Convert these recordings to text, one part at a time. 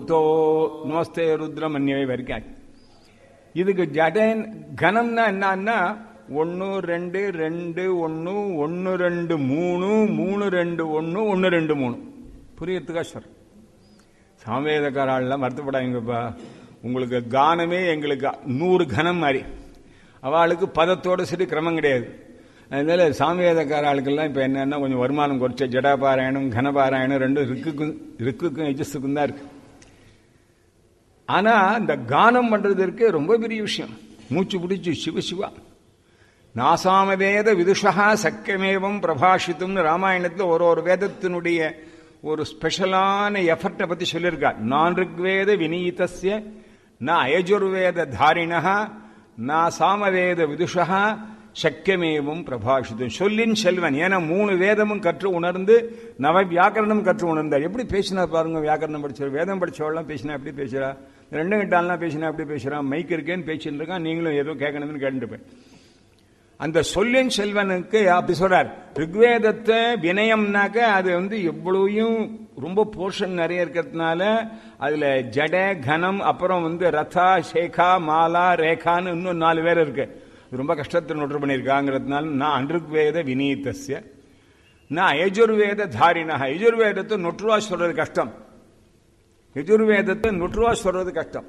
தோ நமஸ்தே ருத்ரமன்யவை வரைக்கும் இதுக்கு ஜடன் கனம்னா என்னன்னா ஒன்று ரெண்டு ரெண்டு ஒன்று ஒன்று ரெண்டு மூணு மூணு ரெண்டு ஒன்று ஒன்று ரெண்டு மூணு புரியறதுக்கா சார் சாமவேதக்காராள்லாம் வருத்தப்படாதீங்கப்பா உங்களுக்கு கானமே எங்களுக்கு நூறு கனம் மாதிரி அவளுக்கு பதத்தோட சரி கிரமம் கிடையாது அதனால சாமவேதக்கார ஆளுக்கெல்லாம் இப்போ என்னன்னா கொஞ்சம் வருமானம் குறைச்ச ஜடாபாராயணம் கனபாராயணம் ரெண்டும் ரிக்குக்கும் ரிக்குக்கும் எஜஸுக்கும் தான் இருக்கு ஆனா இந்த கானம் பண்றதற்கு ரொம்ப பெரிய விஷயம் மூச்சு பிடிச்சு சிவ சிவா நாசாமவேத விதுஷா சக்கியமேவம் பிரபாஷித்தும்னு ராமாயணத்தில் ஒரு ஒரு வேதத்தினுடைய ஒரு ஸ்பெஷலான எஃபர்ட்டை பத்தி சொல்லியிருக்கார் நான் ருக்வேத வினீதஸ்ய ந அயஜுர்வேத தாரிணா நா சாமவேத விதுஷா சக்கியமேவும் பிரபாஷிதம் சொல்லின் செல்வன் ஏன்னா மூணு வேதமும் கற்று உணர்ந்து நவ வியாக்கரணம் கற்று உணர்ந்தார் எப்படி பேசினா பாருங்க வியாக்கரணம் படிச்சவர் வேதம் படிச்சவெல்லாம் பேசினா எப்படி பேசுறா ரெண்டு கிட்டாலாம் பேசினா எப்படி பேசுறான் மைக் இருக்கேன்னு பேசிட்டு இருக்கான் நீங்களும் ஏதோ கேட்கணும்னு கேட்டுப்பேன் அந்த சொல்லின் செல்வனுக்கு அப்படி சொல்றார் ரிக்வேதத்தை வினயம்னாக்க அது வந்து எவ்வளவையும் ரொம்ப போர்ஷன் நிறைய இருக்கிறதுனால அதுல ஜட கனம் அப்புறம் வந்து ரதா சேகா மாலா ரேகான்னு இன்னும் நாலு பேர் இருக்கு ரொம்ப கஷ்டத்தை நொற்று பண்ணியிருக்காங்கிறதுனால நான் அன்றுக்வேத வினீதஸ்ய நான் யஜுர்வேத தாரினா யஜுர்வேதத்தை நொற்றுவா சொல்றது கஷ்டம் யஜுர்வேதத்தை நொற்றுவா சொல்றது கஷ்டம்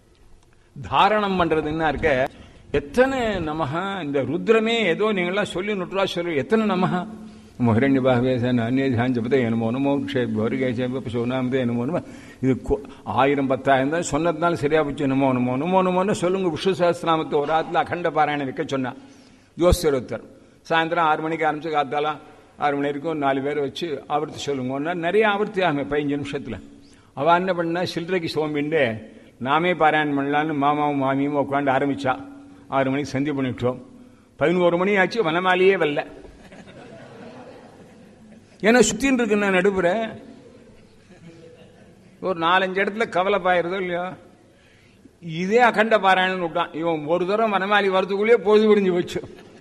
தாரணம் பண்றது என்ன இருக்க எத்தனை நமஹ இந்த ருத்ரமே ஏதோ நீங்களாம் சொல்லி நுட்ரா சொல்லி எத்தனை நமஹ மொஹரண்ய பாகவேசன் அந்நியான் ஜபத்தை என்னமோ நமோ க்ஷே கௌரிகேசே சோனாமதே என்னமோ நமோ இது ஆயிரம் பத்தாயிரம் தான் சொன்னதுனால சரியா போச்சு என்னமோ நமோ நமோ நமோன்னு சொல்லுங்க விஷ்ணு சஹஸ்திராமத்தை ஒரு ஆத்துல அகண்ட பாராயணம் வைக்க சொன்னா ஜோசியர் ஒருத்தர் சாயந்தரம் ஆறு மணிக்கு ஆரம்பிச்சு காத்தாலாம் ஆறு மணி வரைக்கும் நாலு பேர் வச்சு ஆவர்த்தி சொல்லுங்கன்னா நிறைய ஆவர்த்தி ஆகும் பதினஞ்சு நிமிஷத்துல அவ என்ன பண்ணா சில்லறைக்கு சோம்பிண்டு நாமே பாராயணம் பண்ணலான்னு மாமாவும் மாமியும் உட்காந்து ஆரம்பிச்சா ஆறு மணிக்கு சந்தி பண்ணிவிட்டோம் பதினோரு மணி ஆச்சு வனமாலியே வரல ஏன்னா சுத்தின்னு இருக்கு நான் நடுப்புற ஒரு நாலஞ்சு இடத்துல கவலை பாயிருதோ இல்லையோ இதே அகண்ட பாராயணம் விட்டான் இவன் ஒரு தரம் வனமாலி வரதுக்குள்ளேயே பொழுது விடிஞ்சு வச்சு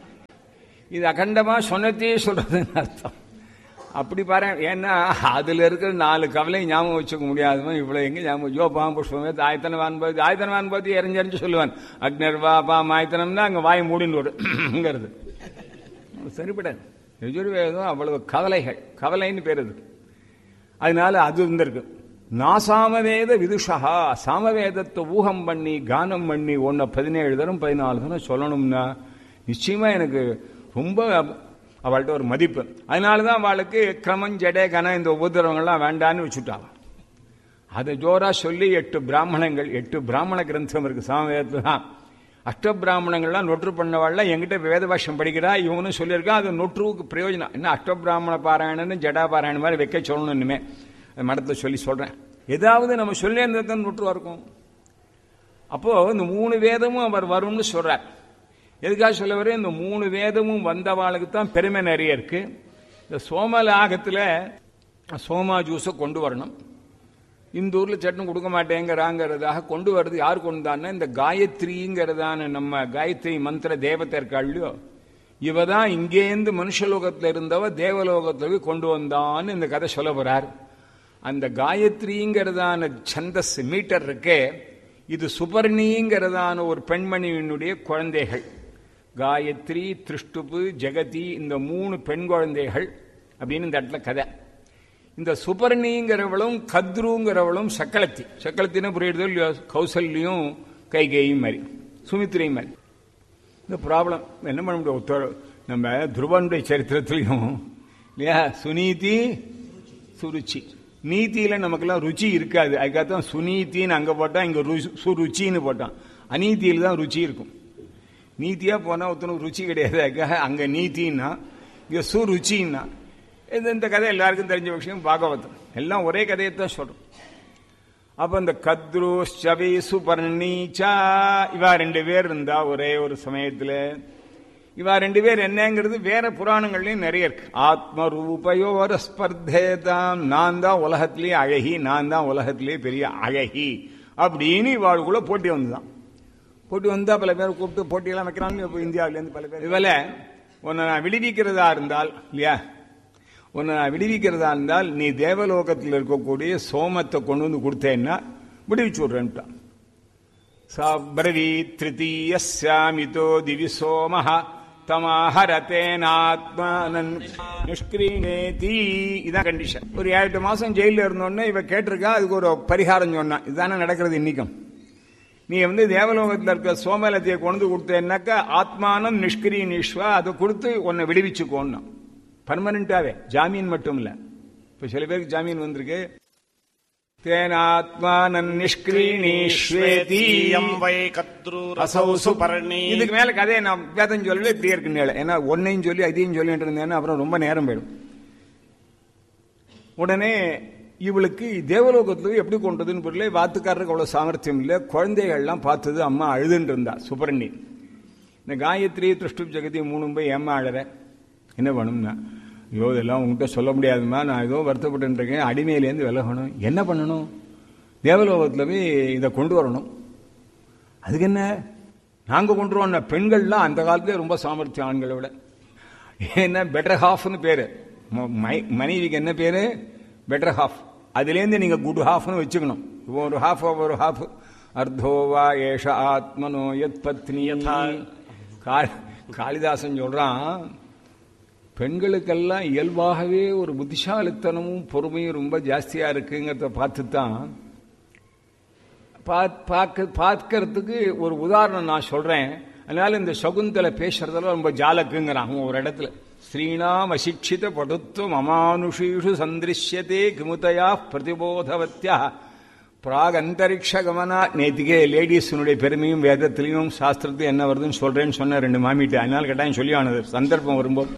இது அகண்டமா சொன்னத்தையே சொல்றதுன்னு அர்த்தம் அப்படி பாரு ஏன்னா அதுல இருக்கிற நாலு கவலையும் ஞாபகம் வச்சுக்க முடியாதவன் இவ்வளவு எங்க ஞாபகம் ஜோ பாம் புஷ்பமே ஆயத்தனவான் போது ஆயத்தனவான் போது எரிஞ்சரிஞ்சு சொல்லுவான் அக்னர்வா பாம் ஆயத்தனம்னா அங்க வாய் மூடின்னு வருங்கிறது சரிப்படாது யஜுர்வேதம் அவ்வளவு கவலைகள் கவலைன்னு பேர் அது அதனால அது இருந்திருக்கு நாசாமவேத விதுஷா சாமவேதத்தை ஊகம் பண்ணி கானம் பண்ணி ஒன்ன பதினேழு தரம் பதினாலு தரம் சொல்லணும்னா நிச்சயமா எனக்கு ரொம்ப அவள்கிட்ட ஒரு மதிப்பு அதனால தான் அவளுக்கு கிரமம் ஜடே கனம் இந்த உபதிரவங்கள்லாம் வேண்டான்னு வச்சுட்டாங்க அதை ஜோரா சொல்லி எட்டு பிராமணங்கள் எட்டு பிராமண கிரந்தம் இருக்கு சாமவேதத்தில் தான் அஷ்ட பிராமணங்கள்லாம் நொற்று பண்ணவாள்லாம் எங்கிட்ட வேத பாஷம் படிக்கிறா இவனும் சொல்லியிருக்கான் அது நொற்றுவுக்கு பிரயோஜனம் என்ன அஷ்ட பிராமண பாராயணன்னு ஜடா பாராயணம் மாதிரி வைக்க சொல்லணும் இனிமே மடத்தை சொல்லி சொல்றேன் ஏதாவது நம்ம சொல்லி இருந்தது நொற்றுவா இருக்கும் அப்போ இந்த மூணு வேதமும் அவர் வரும்னு சொல்றார் எதுக்காக சொல்ல வரேன் இந்த மூணு வேதமும் வந்தவாளுக்கு தான் பெருமை நிறைய இருக்கு இந்த சோமலாகத்தில் சோமா ஜூஸை கொண்டு வரணும் இந்த ஊர்ல சட்டம் கொடுக்க மாட்டேங்கிறாங்கிறதாக கொண்டு வருது யார் கொண்டு வந்தான்னா இந்த காயத்ரிங்கிறதான நம்ம காயத்ரி மந்திர தேவத்தை இருக்காள்லையோ இவ தான் இங்கேருந்து மனுஷலோகத்தில் இருந்தவ தேவலோகத்துக்கு கொண்டு வந்தான்னு இந்த கதை சொல்ல போறார் அந்த காயத்ரிங்கிறதான சந்தஸ் மீட்டர் இருக்கே இது சுபர்ணிங்கிறதான ஒரு பெண்மணியினுடைய குழந்தைகள் காயத்ரி திருஷ்டுப்பு ஜெகதி இந்த மூணு பெண் குழந்தைகள் அப்படின்னு இந்த இடத்துல கதை இந்த சுபர்ணிங்கிறவளும் கத்ருங்கிறவளும் சக்களத்தி சக்களத்தின்னு புரியுறதோ இல்லையோ கௌசல்யும் கைகேயும் மாதிரி சுமித்ரையும் மாதிரி இந்த ப்ராப்ளம் என்ன பண்ண முடியும் நம்ம துருவனுடைய சரித்திரத்திலையும் இல்லையா சுனீதி சுருச்சி நீதியில நமக்கெல்லாம் ருச்சி இருக்காது அதுக்காகத்தான் சுனீத்தின்னு அங்க போட்டா இங்க சுருச்சின்னு போட்டான் அநீதியில தான் ருச்சி இருக்கும் நீதியா போனா ஒருத்தனுக்கு ருச்சி கிடையாது அதுக்காக அங்க நீதினா இங்க சுருச்சின்னா இது இந்த கதை எல்லாருக்கும் தெரிஞ்ச விஷயம் பாகவதம் எல்லாம் ஒரே கதையை தான் சொல்றோம் அப்ப இந்த கத்ரு சவி சுபர்ணீச்சா இவா ரெண்டு பேர் இருந்தா ஒரே ஒரு சமயத்துல இவா ரெண்டு பேர் என்னங்கிறது வேற புராணங்கள்லயும் நிறைய இருக்கு ஆத்ம ரூபயோர ஸ்பர்தேதாம் நான் தான் உலகத்திலேயே அழகி நான் தான் உலகத்திலேயே பெரிய அழகி அப்படின்னு இவாளுக்குள்ள போட்டி வந்துதான் போட்டி வந்தா பல பேர் கூப்பிட்டு போட்டியெல்லாம் வைக்கிறாங்க இப்போ இந்தியாவிலேருந்து பல பேர் இவல உன்னை நான் விடுவிக்கிறதா இருந்தால் இல்லையா உன்னை நான் விடுவிக்கிறதா இருந்தால் நீ தேவலோகத்தில் இருக்கக்கூடிய சோமத்தை கொண்டு வந்து கொடுத்தேன்னா விடுவிச்சு விடுறேன்ட்டான் சாப்ரவீ திருத்தீயஸ்யாமிதோ திவி சோமஹ தமாஹரத்தேனாத்மானன் நிஷ்கிரீணேதி இதான் கண்டிஷன் ஒரு ஏழு எட்டு மாசம் ஜெயில இருந்தோடனே இவ கேட்டிருக்கா அதுக்கு ஒரு பரிகாரம் சொன்னான் இதுதானே நடக்கிறது இன்னைக்கும் நீ வந்து தேவலோகத்தில் இருக்க சோமலத்தையை கொண்டு கொடுத்தேன்னாக்கா ஆத்மானம் நிஷ்கிரீனிஷ்வா அதை கொடுத்து உன்னை விடுவிச்சுக்கோன்னா பர்மனண்டாவே ஜாமீன் மட்டும் இல்ல இப்ப சில பேருக்கு ஜாமீன் வந்திருக்கு தேனாத்மானன் நிஷ்கிரீணீஸ்வேதி ஸ்வேதீயம் வை கத்ரூரசௌ சுபர்ணி இதுக்கு மேல கதையை நான் வேதம் சொல்லல இப்படியே இருக்குன்னு ஏன்னா ஒன்னையும் சொல்லி அதையும் சொல்லிட்டு இருந்தேன்னா அப்புறம் ரொம்ப நேரம் போயிடும் உடனே இவளுக்கு தேவலோகத்துல எப்படி கொண்டதுன்னு புரியல வாத்துக்காரருக்கு அவ்வளவு சாமர்த்தியம் இல்லை குழந்தைகள்லாம் பார்த்தது அம்மா அழுதுன்னு இருந்தா சுப்பரண்ணி இந்த காயத்ரி திருஷ்டு ஜெகதி மூணு போய் ஏமா அழற என்ன பண்ணும்னா ஐயோ இதெல்லாம் உங்ககிட்ட சொல்ல முடியாதுமா நான் ஏதோ வருத்தப்பட்டு இருக்கேன் அடிமையிலேருந்து விலகணும் என்ன பண்ணணும் தேவலோகத்தில் போய் இதை கொண்டு வரணும் அதுக்கு என்ன நாங்க கொண்டு வரோம் பெண்கள்லாம் அந்த காலத்துல ரொம்ப சாமர்த்தியம் ஆண்களை விட ஏன்னா பெட்டர் ஹாஃப்னு பேரு ம- மை- மனைவிக்கு என்ன பேரு பெட்டர் ஹாஃப் அதுலேருந்து நீங்க குட் ஹாஃப்னு வச்சுக்கணும் ஒரு ஹாஃப் ஒரு ஹாஃப் அர்த்தோவா ஏஷ ஆத்மனோ யத் பத்னி காளிதாசன் சொல்றான் பெண்களுக்கெல்லாம் இயல்பாகவே ஒரு புத்திசாலித்தனமும் பொறுமையும் ரொம்ப ஜாஸ்தியா இருக்குங்கிறத பார்த்து தான் பாத்- பார்க்க பார்க்கறதுக்கு ஒரு உதாரணம் நான் சொல்றேன் அதனால இந்த சகுந்தலை பேசுறதெல்லாம் ரொம்ப ஜாலக்குங்கிறான் அவன் ஒரு இடத்துல ஸ்ரீணாம் அசிக்ஷித படுத்துவம் அமானுஷீஷு சந்திருஷ்யதே கிமுதையா பிரதிபோதவத்தியா பிராக் அந்தரிக்ஷ கமனா நேத்திக்கே லேடிஸினுடைய பெருமையும் வேதத்திலையும் சாஸ்திரத்தையும் என்ன வருதுன்னு சொல்றேன்னு சொன்ன ரெண்டு மாமிட்டு அதனால கட்டாயம் சொல்லி ஆனது சந்தர்ப்பம் வரும்போது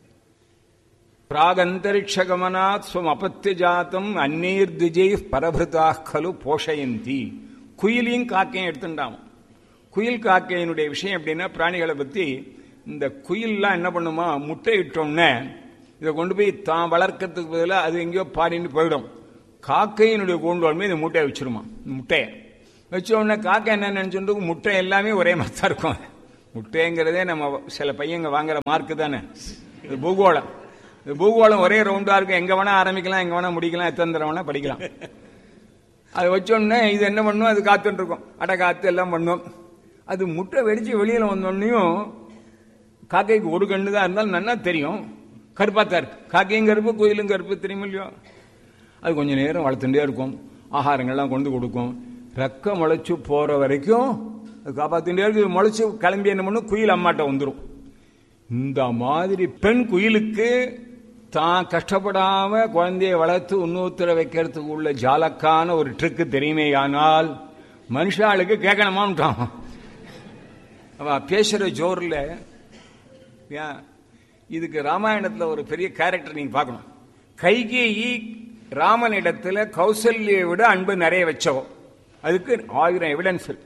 பிராகந்தரிக்ஷகமனாத் ஸ்வம் அபத்திய ஜாத்தம் அந்நீர் திஜை பரபிருதாக கலு போஷயந்தி குயிலையும் காக்கையும் எடுத்துட்டான் குயில் காக்கையினுடைய விஷயம் எப்படின்னா பிராணிகளை பத்தி இந்த குயில்லாம் என்ன பண்ணுமா முட்டை இட்டோன்னே இதை கொண்டு போய் தான் வளர்க்கறதுக்கு பதிலாக அது எங்கேயோ பாடின்னு போயிடும் காக்கையினுடைய கூண்டுகள் இந்த முட்டையை வச்சிருமா இந்த முட்டையை வச்ச உடனே காக்கை என்ன நினைச்சுட்டு முட்டை எல்லாமே ஒரே மாதிரி தான் இருக்கும் முட்டைங்கிறதே நம்ம சில பையங்க வாங்குற மார்க்கு தானே இது பூகோளம் இது பூகோளம் ஒரே ரவுண்டா இருக்கும் எங்க வேணா ஆரம்பிக்கலாம் எங்க வேணா முடிக்கலாம் எத்தனை தடவை வேணா படிக்கலாம் அது வச்சோடனே இது என்ன பண்ணும் அது காத்துட்டு இருக்கும் அடை காத்து எல்லாம் பண்ணும் அது முட்டை வெடிச்சு வெளியில வந்தோடனையும் காக்கைக்கு ஒரு கண்ணு தான் இருந்தாலும் நல்லா தெரியும் கருப்பா தான் இருக்கு காக்கையும் கருப்பு கோயிலும் கருப்பு தெரியும் இல்லையோ அது கொஞ்சம் நேரம் வளர்த்துட்டே இருக்கும் ஆகாரங்கள்லாம் கொண்டு கொடுக்கும் ரெக்க முளைச்சு போற வரைக்கும் அது காப்பாத்திட்டே இருக்கு முளைச்சு கிளம்பி என்ன பண்ணும் குயில் அம்மாட்ட வந்துடும் இந்த மாதிரி பெண் குயிலுக்கு தான் கஷ்டப்படாம குழந்தையை வளர்த்து இன்னொருத்தர வைக்கிறதுக்கு உள்ள ஜாலக்கான ஒரு ட்ரிக்கு தெரியுமேயானால் மனுஷாளுக்கு கேட்கணுமான்ட்டான் அவ பேசுற ஜோர்ல ஏன், இதுக்கு ராமாயணத்துல ஒரு பெரிய கேரக்டர் நீங்க பார்க்கணும் கைகேயி ராமனிடத்துல கௌசல்யை விட அன்பு நிறைய வச்சவோ அதுக்கு ஆயிரம் எவிடன்ஸ் இருக்கு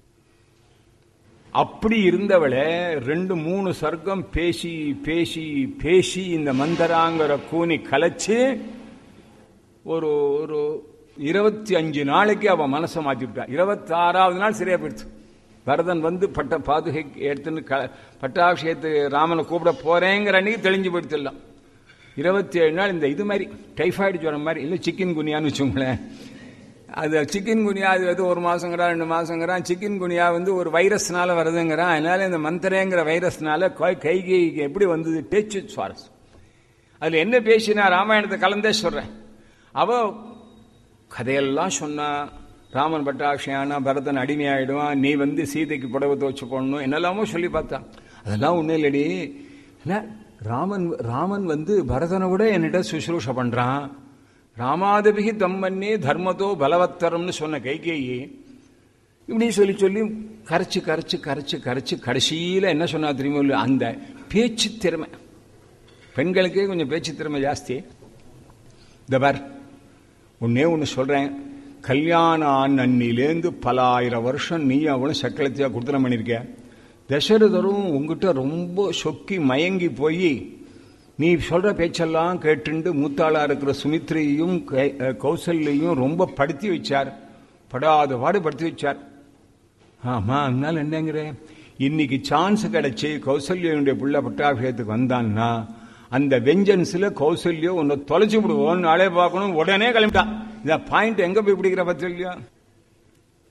அப்படி இருந்தவளை ரெண்டு மூணு சர்க்கம் பேசி பேசி பேசி இந்த மந்தராங்கிற கூனி கலைச்சு ஒரு ஒரு இருபத்தி அஞ்சு நாளைக்கு அவன் மனசை மாத்தி விட்டா இருபத்தி ஆறாவது நாள் சரியா போயிடுச்சு பரதன் வந்து பட்ட பாதுகை எடுத்துன்னு க- பட்டாபிஷேகத்துக்கு ராமனை கூப்பிட போறேங்கிற அன்னைக்கு தெளிஞ்சு போயிடுத்துலாம் இருபத்தி ஏழு நாள் இந்த இது மாதிரி டைஃபாய்டு ஜுரம் மாதிரி இல்லை சிக்கன் குனியான்னு வச்சுக்கோங்களேன் அது சிக்கன் குனியா அது வந்து ஒரு மாசங்கிறான் ரெண்டு மாசங்கிறான் சிக்கன் குனியா வந்து ஒரு வைரஸ்னால வருதுங்கிறான் அதனால இந்த மந்தரேங்கிற வைரஸ்னால கை- கைகைக்கு எப்படி வந்தது பேச்சு சுவாரஸ் அதுல என்ன பேசினா ராமாயணத்தை கலந்தே சொல்றேன் அவ கதையெல்லாம் சொன்னா ராமன் பட்டாட்சியானா பரதன் அடிமையாயிடுவான் நீ வந்து சீதைக்கு புடவை துவச்சு போடணும் என்னெல்லாமோ சொல்லி பார்த்தான் அதெல்லாம் ஒண்ணும் இல்லடி என்ன ராமன் ராமன் வந்து பரதனை விட என்கிட்ட சுசுரூஷ பண்றான் ராமாதபிகி தம்மன்னே தர்மத்தோ பலவத்தரம்னு சொன்ன கைகேயி இப்படி சொல்லி சொல்லி கரைச்சு கரைச்சு கரைச்சு கரைச்சு கடைசியில என்ன சொன்னா தெரியுமோ இல்லையோ, அந்த பேச்சு திறமை பெண்களுக்கே கொஞ்சம் பேச்சு திறமை ஜாஸ்தி இந்த பார் ஒன்னே ஒன்று சொல்றேன் கல்யாணம் ஆன அன்னிலேருந்து பல ஆயிரம் வருஷம் நீ அவளும் சக்கலத்தையா கொடுத்தனம் பண்ணியிருக்க தசரதரும் உங்ககிட்ட ரொம்ப சொக்கி மயங்கி போய் நீ சொல்ற பேச்செல்லாம் கேட்டுண்டு மூத்தாளா இருக்கிற சுமித்ரையும் கை- அஹ் கௌசல்யையும் ரொம்ப படுத்தி வச்சார் படாத பாடு படுத்தி வச்சார் ஆமா அதனால என்னங்கிற இன்னைக்கு சான்ஸ் கிடைச்சு கௌசல்யனுடைய புள்ள பட்டாபிஷேகத்துக்கு வந்தான்னா அந்த வெஞ்சன்ஸ்ல கௌசல்யோ உன்னை தொலைச்சு விடுவோம் நாளே பார்க்கணும் உடனே கிளம்பிட்டான் இந்த பாயிண்ட் எங்க போய் பிடிக்கிற பத்திரிலையோ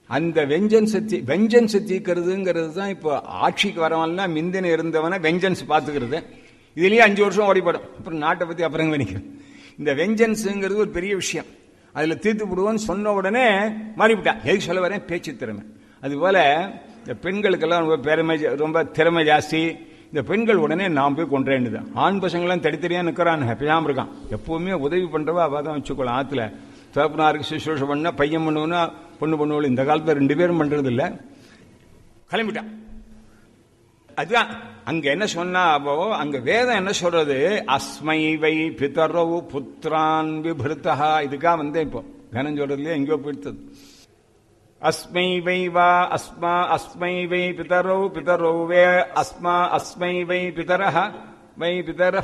அந்த வெஞ்சன்ஸை தீ வெஞ்சன்ஸை தீக்கிறதுங்கிறது தான் இப்போ ஆட்சிக்கு வரவன்லாம் மிந்தின இருந்தவனை வெஞ்சன்ஸ் பார்த்துக்கிறது இதுலயே அஞ்சு வருஷம் ஓடிப்படும் அப்புறம் நாட்டை பற்றி அப்புறம் நினைக்கிறேன் இந்த வெஞ்சன்ஸுங்கிறது ஒரு பெரிய விஷயம் அதில் தீர்த்து விடுவோன்னு சொன்ன உடனே மாறிவிட்டான் எதுக்கு சொல்ல வரேன் பேச்சு திறமை அதுபோல இந்த பெண்களுக்கெல்லாம் ரொம்ப பெருமை ஜா- ரொம்ப திறமை ஜாஸ்தி இந்த பெண்கள் உடனே நாம் போய் கொண்டேன்னுது ஆண் பசங்களாம் தடித்தடியா நிற்கிறான் பேசாம இருக்கான் எப்பவுமே உதவி பண்றவா அவ தான் வச்சுக்கலாம் ஆத்துல தகப்பனாருக்கு சுசுரூஷம் பண்ண பையன் பண்ணுவனா பொண்ணு பண்ணுவோம் இந்த காலத்துல ரெண்டு பேரும் பண்றது இல்ல கிளம்பிட்டான் அதுதான் அங்க என்ன சொன்னா அப்போ அங்க வேதம் என்ன சொல்றது அஸ்மை வை பிதரவு புத்திரான் விபிருத்தா இதுக்காக வந்தேன் இப்போ கனம் சொல்றதுலயே எங்கேயோ போயிடுத்தது अस्मै वै वा अस्मा अस्मै वै पितरौ पितरौ वे अस्मा अस्मै वै पितरः वै पितरः